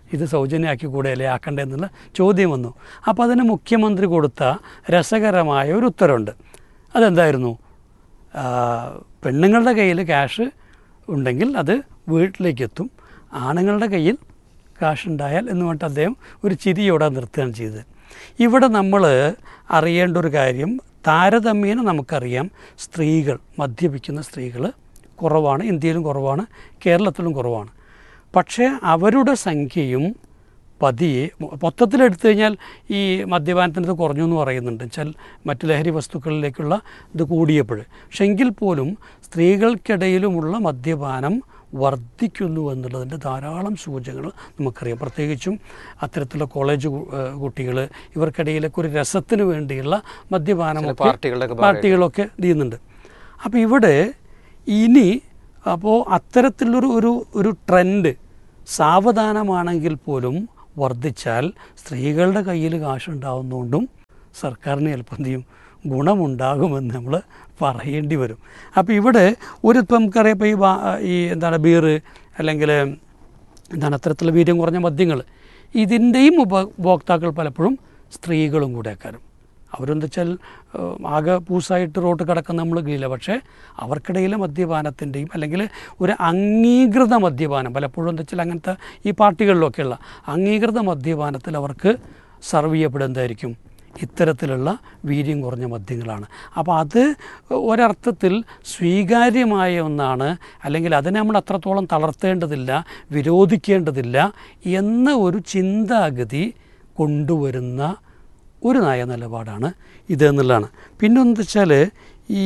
ഇത് സൗജന്യമാക്കി കൂടെ അല്ലേ ആക്കണ്ടേ എന്നുള്ള ചോദ്യം വന്നു അപ്പോൾ അതിന് മുഖ്യമന്ത്രി കൊടുത്ത രസകരമായ ഒരു ഉത്തരവുണ്ട് അതെന്തായിരുന്നു ആ, പെണ്ണുങ്ങളുടെ കയ്യിൽ ക്യാഷ് ഉണ്ടെങ്കിൽ അത് വീട്ടിലേക്ക് എത്തും ആണുങ്ങളുടെ കയ്യിൽ കാശ് ഉണ്ടായാൽ എന്ന് പറഞ്ഞിട്ട് അദ്ദേഹം ഒരു ചിരിയോടെ നിർത്തുകയാണ് ചെയ്തത് ഇവിടെ നമ്മൾ അറിയേണ്ട ഒരു കാര്യം താരതമ്യേന നമുക്കറിയാം സ്ത്രീകൾ മദ്യപിക്കുന്ന സ്ത്രീകൾ കുറവാണ് ഇന്ത്യയിലും കുറവാണ് കേരളത്തിലും കുറവാണ് പക്ഷേ അവരുടെ സംഖ്യയും പതിയെ മൊത്തത്തിലെടുത്തു കഴിഞ്ഞാൽ ഈ മദ്യപാനത്തിൻ്റെ കുറഞ്ഞു എന്ന് പറയുന്നുണ്ട് വെച്ചാൽ മറ്റ് ലഹരി വസ്തുക്കളിലേക്കുള്ള ഇത് കൂടിയപ്പോൾ പക്ഷെ എങ്കിൽ പോലും സ്ത്രീകൾക്കിടയിലുമുള്ള മദ്യപാനം വർദ്ധിക്കുന്നു എന്നുള്ളതിൻ്റെ ധാരാളം സൂചനകൾ നമുക്കറിയാം പ്രത്യേകിച്ചും അത്തരത്തിലുള്ള കോളേജ് കുട്ടികൾ ഇവർക്കിടയിലൊക്കെ ഒരു രസത്തിന് വേണ്ടിയുള്ള മദ്യപാനമൊക്കെ പാർട്ടികളുടെയൊക്കെ ഭാഗമായിട്ട്. പാർട്ടികളൊക്കെ ചെയ്യുന്നുണ്ട് അപ്പോൾ ഇവിടെ ഇനി അപ്പോൾ അത്തരത്തിലുള്ളൊരു ഒരു ഒരു ട്രെൻഡ് സാവധാനമാണെങ്കിൽ പോലും വർദ്ധിച്ചാൽ സ്ത്രീകളുടെ കയ്യിൽ കാശുണ്ടാവുന്നതുകൊണ്ടും സർക്കാരിന് ചിലപ്പോൾ എന്ത് ചെയ്യും ഗുണമുണ്ടാകുമെന്ന് നമ്മൾ പറയേണ്ടി വരും അപ്പോൾ ഇവിടെ ഒരു ഇപ്പം നമുക്കറിയാം ഇപ്പോൾ ഈ വാ- ഈ എന്താണ് ബീറ് അല്ലെങ്കിൽ എന്താണ് അത്തരത്തിലുള്ള വീര്യം കുറഞ്ഞ മദ്യങ്ങൾ ഇതിൻ്റെയും ഉപഭോക്താക്കൾ പലപ്പോഴും സ്ത്രീകളും കൂടെ ആക്കാരും അവരെന്താ വെച്ചാൽ ഏഹ്, ആകെ പൂസായിട്ട് റോട്ട് കിടക്കുന്ന നമ്മൾ കഴിയില്ല പക്ഷേ അവർക്കിടയിലെ മദ്യപാനത്തിൻ്റെയും അല്ലെങ്കിൽ ഒരു അംഗീകൃത മദ്യപാനം പലപ്പോഴും എന്താ വെച്ചാൽ അങ്ങനത്തെ ഈ പാർട്ടികളിലൊക്കെയുള്ള അംഗീകൃത മദ്യപാനത്തിൽ അവർക്ക് സർവ് ചെയ്യപ്പെടുന്നതായിരിക്കും ഇത്തരത്തിലുള്ള വീര്യം കുറഞ്ഞ മദ്യങ്ങളാണ് അപ്പോൾ അത് ഒരർത്ഥത്തിൽ സ്വീകാര്യമായ ഒന്നാണ് അല്ലെങ്കിൽ അതിനെ നമ്മൾ അത്രത്തോളം തളർത്തേണ്ടതില്ല വിരോധിക്കേണ്ടതില്ല എന്ന ഒരു ചിന്താഗതി കൊണ്ടുവരുന്ന ഒരു നയ നിലപാടാണ് ഇത് എന്നുള്ളതാണ് പിന്നെ എന്താ വെച്ചാൽ ഈ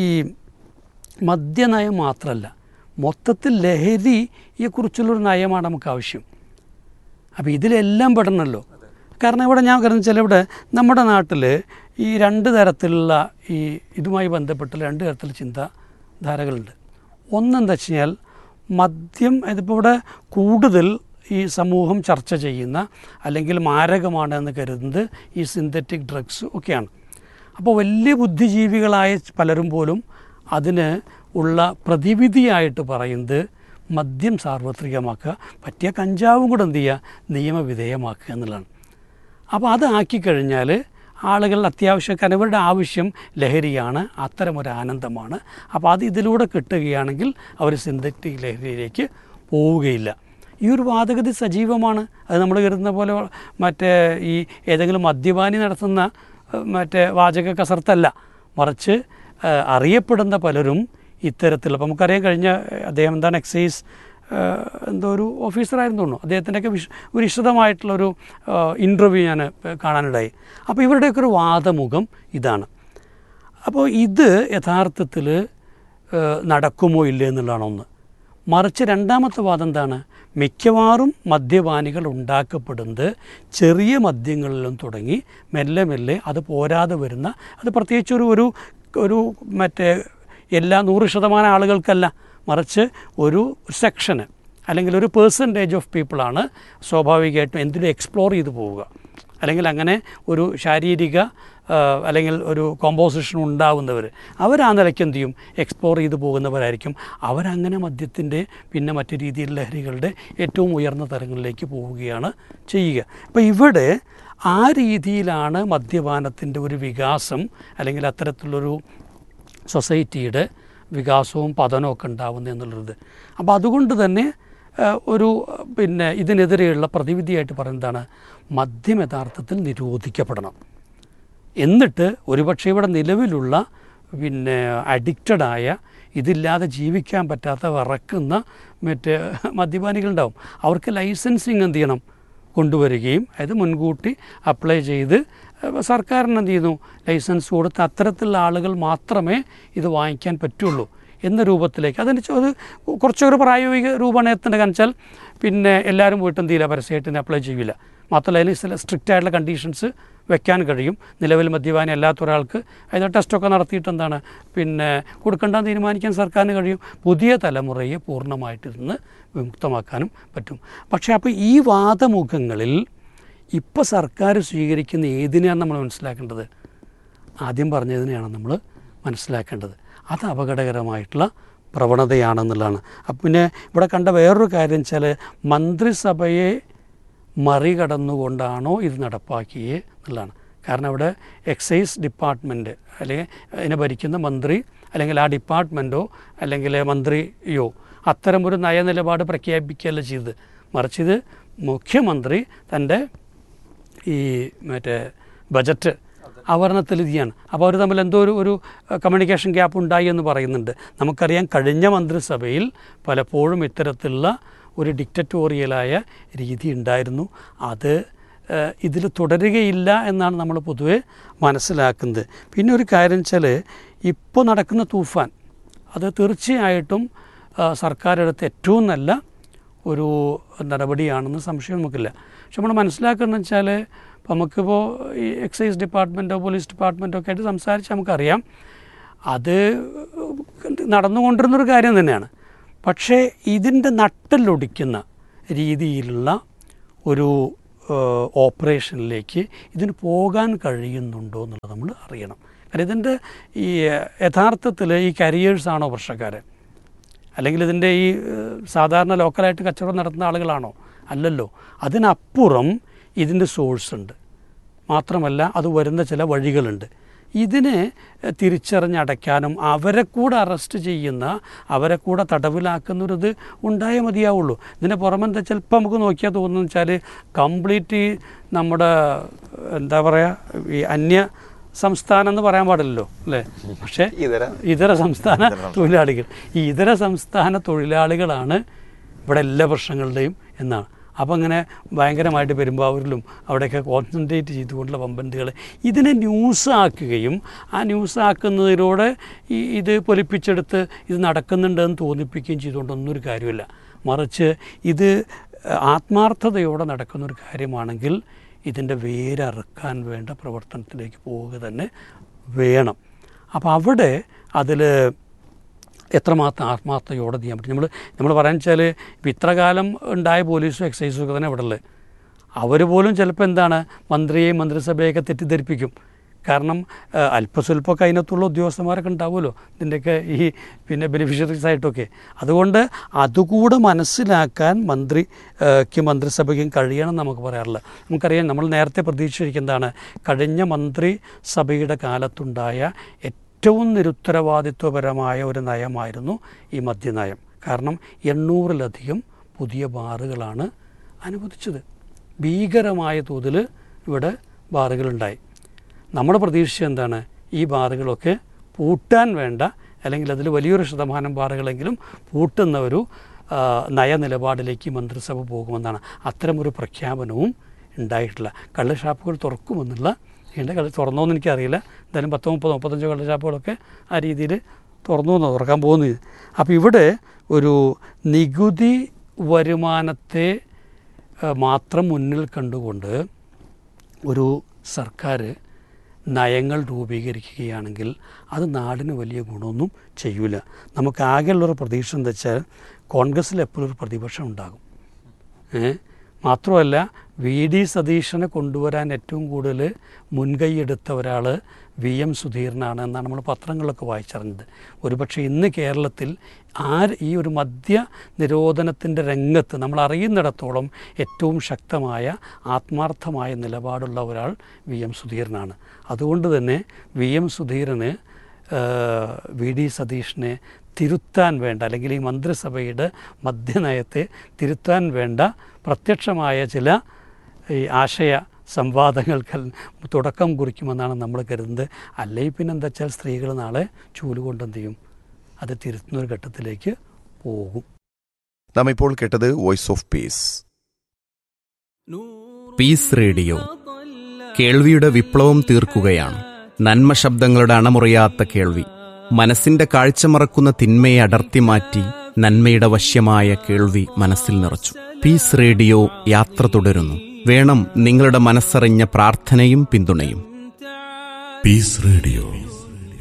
മദ്യനയം മാത്രമല്ല മൊത്തത്തിൽ ലഹരിയെക്കുറിച്ചുള്ളൊരു നയമാണ് നമുക്ക് ആവശ്യം അപ്പോൾ ഇതിലെല്ലാം പെടണമല്ലോ കാരണം ഇവിടെ ഞാൻ കരുതുന്ന വെച്ചാൽ ഇവിടെ നമ്മുടെ നാട്ടിൽ ഈ രണ്ട് തരത്തിലുള്ള ഈ ഇതുമായി ബന്ധപ്പെട്ടുള്ള രണ്ട് തരത്തിലുള്ള ചിന്താധാരകളുണ്ട് ഒന്നെന്താ വെച്ച് കഴിഞ്ഞാൽ മദ്യം ഇതിപ്പോൾ ഇവിടെ കൂടുതൽ ഈ സമൂഹം ചർച്ച ചെയ്യുന്ന അല്ലെങ്കിൽ മാരകമാണ് എന്ന് കരുതുന്നത് ഈ സിന്തറ്റിക് ഡ്രഗ്സ് ഒക്കെയാണ് അപ്പോൾ വലിയ ബുദ്ധിജീവികളായ പലരും പോലും അതിന് ഉള്ള പ്രതിവിധിയായിട്ട് പറയുന്നത് മദ്യം സാർവത്രികമാക്കുക പറ്റിയ കഞ്ചാവും കൂടെ എന്ത് ചെയ്യുക നിയമവിധേയമാക്കുക എന്നുള്ളതാണ് അപ്പോൾ അത് ആക്കിക്കഴിഞ്ഞാൽ ആളുകൾ അത്യാവശ്യം കനവരുടെ ആവശ്യം ലഹരിയാണ് അത്തരമൊരു ആനന്ദമാണ് അപ്പോൾ അത് ഇതിലൂടെ കിട്ടുകയാണെങ്കിൽ അവർ സിന്തറ്റിക് ലഹരിയിലേക്ക് പോവുകയില്ല ഈ ഒരു വാദഗതി സജീവമാണ് അത് നമ്മൾ കരുതുന്ന പോലെ മറ്റേ ഈ ഏതെങ്കിലും മദ്യപാനി നടത്തുന്ന ഏഹ്, മറ്റേ വാചക കസർത്തല്ല മറിച്ച് ഏഹ്, അറിയപ്പെടുന്ന പലരും ഇത്തരത്തിലുള്ള അപ്പോൾ നമുക്കറിയാൻ കഴിഞ്ഞ ഏഹ്, അദ്ദേഹം എന്താണ് എക്സൈസ് ഏഹ്, എന്തോ ഒരു ഓഫീസറായിരുന്നു തോന്നുന്നു അദ്ദേഹത്തിൻ്റെയൊക്കെ വിശ ഒരു വിശദമായിട്ടുള്ളൊരു ഇൻ്റർവ്യൂ ഞാൻ ഏഹ്, കാണാനിടയായി അപ്പോൾ ഇവരുടെയൊക്കെ ഒരു വാദമുഖം ഇതാണ് അപ്പോൾ ഇത് യഥാർത്ഥത്തിൽ നടക്കുമോ ഇല്ലേ എന്നുള്ളതാണ് ഒന്ന് മറിച്ച് രണ്ടാമത്തെ വാദം എന്താണ് മിക്കവാറും മദ്യപാനികൾ ഉണ്ടാക്കപ്പെടുന്നത് ചെറിയ മദ്യങ്ങളിലും തുടങ്ങി മെല്ലെ മെല്ലെ അത് പോരാതെ വരുന്ന അത് പ്രത്യേകിച്ച് ഒരു ഒരു ഒരു മറ്റേ എല്ലാ നൂറ് ശതമാനം ആളുകൾക്കല്ല മറിച്ച് ഒരു സെക്ഷന് അല്ലെങ്കിൽ ഒരു പേഴ്സൻറ്റേജ് ഓഫ് പീപ്പിളാണ് സ്വാഭാവികമായിട്ടും എന്തിനും എക്സ്പ്ലോർ ചെയ്ത് പോവുക അല്ലെങ്കിൽ അങ്ങനെ ഒരു ശാരീരിക ആ, അല്ലെങ്കിൽ ഒരു കോമ്പോസിഷൻ ഉണ്ടാവുന്നവർ അവർ ആ നിലയ്ക്ക് എന്ത് ചെയ്യും എക്സ്പ്ലോർ ചെയ്ത് പോകുന്നവരായിരിക്കും അവരങ്ങനെ മദ്യത്തിൻ്റെ പിന്നെ മറ്റു രീതിയിൽ ലഹരികളുടെ ഏറ്റവും ഉയർന്ന തലങ്ങളിലേക്ക് പോവുകയാണ് ചെയ്യുക അപ്പോൾ ഇവിടെ ആ രീതിയിലാണ് മദ്യപാനത്തിൻ്റെ ഒരു വികാസം അല്ലെങ്കിൽ അത്തരത്തിലുള്ളൊരു സൊസൈറ്റിയുടെ വികാസവും പതനവും ഒക്കെ ഉണ്ടാവുന്നത് എന്നുള്ളത് അപ്പോൾ അതുകൊണ്ട് തന്നെ ആ, ഒരു ആ, പിന്നെ ഇതിനെതിരെയുള്ള പ്രതിവിധിയായിട്ട് പറയുന്നതാണ് മദ്യം യഥാർത്ഥത്തിൽ നിരോധിക്കപ്പെടണം എന്നിട്ട് ഒരുപക്ഷെ ഇവിടെ നിലവിലുള്ള പിന്നെ അഡിക്റ്റഡായ ഇതില്ലാതെ ജീവിക്കാൻ പറ്റാത്ത വിറക്കുന്ന മറ്റ് മദ്യപാനികളുണ്ടാവും അവർക്ക് ലൈസൻസിങ് എന്ത് ചെയ്യണം കൊണ്ടുവരികയും അത് മുൻകൂട്ടി അപ്ലൈ ചെയ്ത് ഏഹ്, സർക്കാരിന് എന്ത് ചെയ്യുന്നു ലൈസൻസ് കൊടുത്ത് അത്തരത്തിലുള്ള ആളുകൾ മാത്രമേ ഇത് വാങ്ങിക്കാൻ പറ്റുള്ളൂ എന്ന രൂപത്തിലേക്ക് അതിന് ചോ- അത് കുറച്ചൊരു പ്രായോഗിക രൂപമാണ് എത്തേണ്ടത് കാരണം വെച്ചാൽ പിന്നെ എല്ലാവരും പോയിട്ട് എന്ത് ചെയ്യില്ല പരസ്യമായിട്ട് അപ്ലൈ ചെയ്യില്ല മാത്രമല്ല അതിന് ചില സ്ട്രിക്റ്റ് ആയിട്ടുള്ള കണ്ടീഷൻസ് വെക്കാൻ കഴിയും നിലവിൽ മദ്യപാനി അല്ലാത്ത ഒരാൾക്ക് അതിന് ടെസ്റ്റൊക്കെ നടത്തിയിട്ട് എന്താണ് പിന്നെ കൊടുക്കേണ്ടെന്ന് തീരുമാനിക്കാൻ സർക്കാരിന് കഴിയും പുതിയ തലമുറയെ പൂർണ്ണമായിട്ട് ഇരുന്ന് വിമുക്തമാക്കാനും പറ്റും പക്ഷേ അപ്പോൾ ഈ വാദമുഖങ്ങളിൽ ഇപ്പോൾ സർക്കാർ സ്വീകരിക്കുന്ന ഏതിനെയാണ് നമ്മൾ മനസ്സിലാക്കേണ്ടത് ആദ്യം പറഞ്ഞതിനെയാണ് നമ്മൾ മനസ്സിലാക്കേണ്ടത് അത് അപകടകരമായിട്ടുള്ള പ്രവണതയാണെന്നുള്ളതാണ് അപ്പം പിന്നെ ഇവിടെ കണ്ട വേറൊരു കാര്യം വെച്ചാൽ മന്ത്രിസഭയെ മറികടന്നുകൊണ്ടാണോ ഇത് നടപ്പാക്കിയേ എന്നുള്ളതാണ് കാരണം അവിടെ എക്സൈസ് ഡിപ്പാർട്ട്മെൻറ്റ് അല്ലെങ്കിൽ അതിനെ ഭരിക്കുന്ന മന്ത്രി അല്ലെങ്കിൽ ആ ഡിപ്പാർട്ട്മെൻറ്റോ അല്ലെങ്കിൽ മന്ത്രിയോ അത്തരമൊരു നയനിലപാട് പ്രഖ്യാപിക്കുകയല്ല ചെയ്തത് മറിച്ച് ഇത് മുഖ്യമന്ത്രി തൻ്റെ ഈ മറ്റേ ബജറ്റ് അവതരണത്തിൽ ഇതിയാണ് അപ്പോൾ അവർ തമ്മിൽ എന്തോ ഒരു ഒരു കമ്മ്യൂണിക്കേഷൻ ഗ്യാപ്പ് ഉണ്ടായി എന്ന് പറയുന്നുണ്ട് നമുക്കറിയാം കഴിഞ്ഞ മന്ത്രിസഭയിൽ പലപ്പോഴും ഇത്തരത്തിലുള്ള ഒരു ഡിക്റ്ററ്റോറിയലായ രീതി ഉണ്ടായിരുന്നു അത് ഇതിൽ തുടരുകയില്ല എന്നാണ് നമ്മൾ പൊതുവെ മനസ്സിലാക്കുന്നത് പിന്നെ ഒരു കാര്യം വെച്ചാൽ ഇപ്പോൾ നടക്കുന്ന തൂഫാൻ അത് തീർച്ചയായിട്ടും സർക്കാർ എടുത്ത ഏറ്റവും നല്ല ഒരു നടപടിയാണെന്ന് സംശയം നമുക്കില്ല പക്ഷെ നമ്മൾ മനസ്സിലാക്കുന്നത് വെച്ചാൽ ഇപ്പോൾ നമുക്കിപ്പോൾ ഈ എക്സൈസ് ഡിപ്പാർട്ട്മെൻറ്റോ പോലീസ് ഡിപ്പാർട്ട്മെൻറ്റോ ഒക്കെ ആയിട്ട് സംസാരിച്ച് നമുക്കറിയാം അത് നടന്നുകൊണ്ടിരുന്നൊരു കാര്യം തന്നെയാണ് പക്ഷേ ഇതിൻ്റെ നട്ടലൊടിക്കുന്ന രീതിയിലുള്ള ഒരു ഓപ്പറേഷനിലേക്ക് ഇതിന് പോകാൻ കഴിയുന്നുണ്ടോ എന്നുള്ളത് നമ്മൾ അറിയണം കാരണം ഇതിൻ്റെ ഈ യഥാർത്ഥത്തിൽ ഈ കരിയേഴ്സാണോ പ്രശ്നക്കാർ അല്ലെങ്കിൽ ഇതിൻ്റെ ഈ സാധാരണ ലോക്കലായിട്ട് കച്ചവടം നടത്തുന്ന ആളുകളാണോ അല്ലല്ലോ അതിനപ്പുറം ഇതിൻ്റെ സോഴ്സ് ഉണ്ട് മാത്രമല്ല അത് വരുന്ന ചില വഴികളുണ്ട് ഇതിനെ തിരിച്ചറിഞ്ഞടയ്ക്കാനും അവരെ കൂടെ അറസ്റ്റ് ചെയ്യുന്ന അവരെ കൂടെ തടവിലാക്കുന്നൊരിത് ഉണ്ടായേ മതിയാവുള്ളൂ ഇതിൻ്റെ പുറമെന്താ ചിലപ്പോൾ നമുക്ക് നോക്കിയാൽ തോന്നുന്നു വെച്ചാൽ കംപ്ലീറ്റ് നമ്മുടെ എന്താ പറയുക ഈ അന്യ സംസ്ഥാനം എന്ന് പറയാൻ പാടില്ലല്ലോ അല്ലേ പക്ഷേ ഇതര സംസ്ഥാന തൊഴിലാളികൾ ഈ ഇതര സംസ്ഥാന തൊഴിലാളികളാണ് ഇവിടെ എല്ലാ പ്രശ്നങ്ങളുടെയും എന്നാണ് അപ്പോൾ അങ്ങനെ ഭയങ്കരമായിട്ട് പെരുമ്പാവൂരിലും അവിടെയൊക്കെ കോൺസെൻട്രേറ്റ് ചെയ്തുകൊണ്ടുള്ള പമ്പന്തുകൾ ഇതിനെ ന്യൂസ് ആക്കുകയും ആ ന്യൂസ് ആക്കുന്നതിലൂടെ ഈ ഇത് പൊലിപ്പിച്ചെടുത്ത് ഇത് നടക്കുന്നുണ്ടെന്ന് തോന്നിപ്പിക്കുകയും ചെയ്തുകൊണ്ടൊന്നും ഒരു കാര്യമില്ല മറിച്ച് ഇത് ആത്മാർത്ഥതയോടെ നടക്കുന്നൊരു കാര്യമാണെങ്കിൽ ഇതിൻ്റെ വേരറുക്കാൻ വേണ്ട പ്രവർത്തനത്തിലേക്ക് പോവുക തന്നെ വേണം അപ്പോൾ അവിടെ അതിൽ എത്രമാത്രം ആത്മാർത്ഥതയോടെ ചെയ്യാൻ പറ്റും നമ്മൾ നമ്മൾ പറയാൻ വെച്ചാൽ ഇപ്പോൾ ഇത്ര കാലം ഉണ്ടായ പോലീസും എക്സൈസും ഒക്കെ തന്നെ ഇവിടെ ഉള്ളത് അവർ പോലും ചിലപ്പോൾ എന്താണ് മന്ത്രിയെയും മന്ത്രിസഭയൊക്കെ തെറ്റിദ്ധരിപ്പിക്കും കാരണം അല്പസ്വല്പമൊക്കെ അതിനകത്തുള്ള ഉദ്യോഗസ്ഥന്മാരൊക്കെ ഉണ്ടാവുമല്ലോ ഇതിൻ്റെയൊക്കെ ഈ പിന്നെ ബെനിഫിഷ്യറീസ് ആയിട്ടൊക്കെ അതുകൊണ്ട് അതുകൂടെ മനസ്സിലാക്കാൻ മന്ത്രിക്ക് മന്ത്രിസഭയ്ക്കും കഴിയണം നമുക്ക് പറയാറില്ല നമുക്കറിയാം നമ്മൾ നേരത്തെ പ്രതീക്ഷിച്ചിരിക്കുന്നതാണ് കഴിഞ്ഞ മന്ത്രിസഭയുടെ കാലത്തുണ്ടായ ഏറ്റവും നിരുത്തരവാദിത്വപരമായ ഒരു നയമായിരുന്നു ഈ മദ്യനയം കാരണം എണ്ണൂറിലധികം പുതിയ ബാറുകളാണ് അനുവദിച്ചത് ഭീകരമായ തോതിൽ ഇവിടെ ബാറുകളുണ്ടായി നമ്മുടെ പ്രതീക്ഷ എന്താണ് ഈ ബാറുകളൊക്കെ പൂട്ടാൻ വേണ്ട അല്ലെങ്കിൽ അതിൽ വലിയൊരു ശതമാനം ബാറുകളെങ്കിലും പൂട്ടുന്ന ഒരു നയനിലപാടിലേക്ക് മന്ത്രിസഭ പോകുമെന്നാണ് അത്തരമൊരു പ്രഖ്യാപനവും ഉണ്ടായിട്ടില്ല കള്ളുഷാപ്പുകൾ തുറക്കുമെന്നുള്ള എൻ്റെ കളി തുറന്നോന്ന് എനിക്കറിയില്ല എന്തായാലും പത്ത് മുപ്പത് മുപ്പത്തഞ്ചോ കള്ളുഷാപ്പുകളൊക്കെ ആ രീതിയിൽ തുറന്നു എന്ന് തുറക്കാൻ പോകുന്നത് അപ്പോൾ ഇവിടെ ഒരു നികുതി വരുമാനത്തെ മാത്രം മുന്നിൽ കണ്ടുകൊണ്ട് ഒരു സർക്കാർ നയങ്ങൾ രൂപീകരിക്കുകയാണെങ്കിൽ അത് നാടിന് വലിയ ഗുണമൊന്നും ചെയ്യൂല നമുക്ക് ആകെയുള്ളൊരു പ്രതീക്ഷ എന്താ വെച്ചാൽ കോൺഗ്രസ്സിൽ എപ്പോഴും ഒരു പ്രതിപക്ഷം ഉണ്ടാകും മാത്രമല്ല വി ഡി സതീശനെ കൊണ്ടുവരാൻ ഏറ്റവും കൂടുതൽ മുൻകൈയെടുത്ത ഒരാൾ വി എം സുധീരനാണ് എന്നാണ് നമ്മൾ പത്രങ്ങളിലൊക്കെ വായിച്ചറിഞ്ഞത് ഒരുപക്ഷെ ഇന്ന് കേരളത്തിൽ ആ ഈ ഒരു മദ്യ നിരോധനത്തിൻ്റെ രംഗത്ത് നമ്മൾ അറിയുന്നിടത്തോളം ഏറ്റവും ശക്തമായ ആത്മാർത്ഥമായ നിലപാടുള്ള ഒരാൾ വി എം സുധീരനാണ് അതുകൊണ്ട് തന്നെ വി എം സുധീരന് വി ഡി സതീഷിനെ തിരുത്താൻ വേണ്ട അല്ലെങ്കിൽ ഈ മന്ത്രിസഭയുടെ മദ്യനയത്തെ തിരുത്താൻ വേണ്ട പ്രത്യക്ഷമായ ചില ഈ ആശയ സംവാദങ്ങൾക്ക് തുടക്കം കുറിക്കുമെന്നാണ് നമ്മൾ കരുതുന്നത് അല്ലെങ്കിൽ പിന്നെ എന്താ വെച്ചാൽ സ്ത്രീകൾ നാളെ ചൂലുകൊണ്ട് എന്ത് ചെയ്യും അത് തിരുത്തുന്ന ഒരു ഘട്ടത്തിലേക്ക് പോകും നാം ഇപ്പോൾ കേട്ടത് voice of Peace Peace radio കേൾവിയുടെ വിപ്ലവം തീർക്കുകയാണ് നന്മ ശബ്ദങ്ങളുടെ അണമുറിയാത്ത കേൾവി മനസ്സിന്റെ കാഴ്ച മറക്കുന്ന തിന്മയെ അടർത്തി മാറ്റി നന്മയുടെ വശ്യമായ കേൾവി മനസ്സിൽ നിറച്ചു പീസ് റേഡിയോ യാത്ര തുടരുന്നു വേണം നിങ്ങളുടെ മനസ്സറിഞ്ഞ പ്രാർത്ഥനയും പിന്തുണയും പീസ് റേഡിയോ